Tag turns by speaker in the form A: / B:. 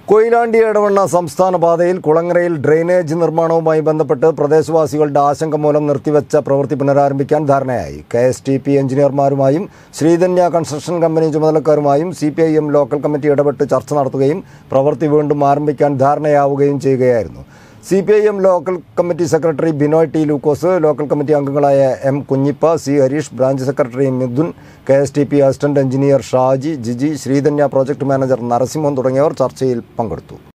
A: കൊയിലാണ്ടി എടവണ്ണ സംസ്ഥാന പാതയിൽ കുളങ്ങരയിൽ ഡ്രെയിനേജ് നിർമ്മാണവുമായി ബന്ധപ്പെട്ട് പ്രദേശവാസികളുടെ ആശങ്ക മൂലം നിർത്തിവെച്ച പ്രവൃത്തി പുനരാരംഭിക്കാൻ ധാരണയായി കെ എസ് ടി പി എഞ്ചിനീയർമാരുമായും ശ്രീധന്യ കൺസ്ട്രക്ഷൻ കമ്പനി ചുമതലക്കാരുമായും C P I M local committee ഇടപെട്ട് ചർച്ച നടത്തുകയും പ്രവൃത്തി വീണ്ടും ആരംഭിക്കാൻ ധാരണയാവുകയും ചെയ്യുകയായിരുന്നു C P I M local committee secretary Binoy T Lukose local committee അംഗങ്ങളായ M Kunhippa C Harish branch secretary Mithun K S T P assistant engineer Shaji Jiji Sreedhanya project manager Narasimhan തുടങ്ങിയവർ ചർച്ചയിൽ പങ്കെടുത്തു